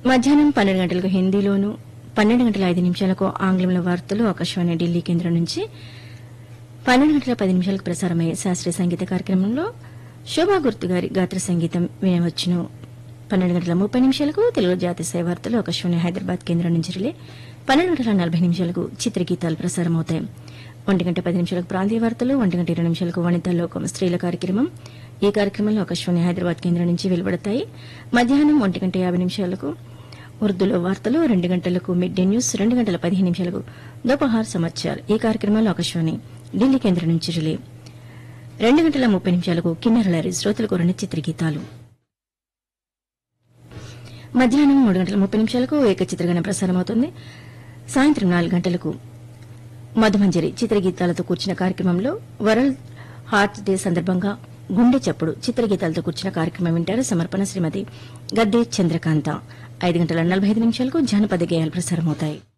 మధ్యాహ్నం పన్నెండు గంటలకు హిందీలోను పన్నెండు గంటల ఐదు నిమిషాలకు ఆంగ్లంలో వార్తలు ఆకాశవాణి ఢిల్లీ కేంద్రం నుంచి పన్నెండు గంటల పది నిమిషాలకు ప్రసారమయ్యే శాస్త్రీయ సంగీత కార్యక్రమంలో శోభా గుర్తు గారి గాత్ర సంగీతం వినవచ్చును పన్నెండు గంటల ముప్పై నిమిషాలకు తెలుగు జాతీయ సేవ వార్తలు ఆకాశవాణి హైదరాబాద్ కేంద్రం నుంచి రిలే పన్నెండు గంటల నలభై నిమిషాలకు చిత్రగీతాలు ప్రసారమవుతాయి ఒంటి గంట పది నిమిషాలకు ప్రాంతీయ వార్తలు ఒంటి గంట ఇరవై నిమిషాలకు వనితా లోకం స్త్రీల కార్యక్రమం ఈ కార్యక్రమంలో ఆకాశవాణి హైదరాబాద్ కేంద్రం నుంచి వెలువడతాయి మధ్యాహ్నం ఒంటి గంట యాభై నిమిషాలకు ఉర్దూలో వార్తలు రెండు గంటలకు మిడ్ డే న్యూస్ రెండు గంటల పదిహేను నిమిషాలకు దోపహార్ సమాచార్ ఈ కార్యక్రమంలో ఆకాశవాణి ఢిల్లీ కేంద్రం నుంచి రిలే రెండు గంటల ముప్పై నిమిషాలకు కిన్నెరలారి శ్రోతలకు రెండు చిత్రగీతాలు మధ్యాహ్నం మూడు గంటల ముప్పై నిమిషాలకు ఏకచిత్రగానం ప్రసారమవుతుంది సాయంత్రం నాలుగు గంటలకు మధుమంజరి చిత్రగీతాలతో కూర్చిన కార్యక్రమంలో వరల్డ్ హార్ట్ డే సందర్భంగా గుండె చప్పుడు చిత్రగీతాలతో కూర్చిన కార్యక్రమం వింటారు సమర్పణ శ్రీమతి గద్దే చంద్రకాంత ఐదు గంటల నలభై ఐదు నిమిషాలకు జానపద గేయాలు ప్రసారమవుతాయి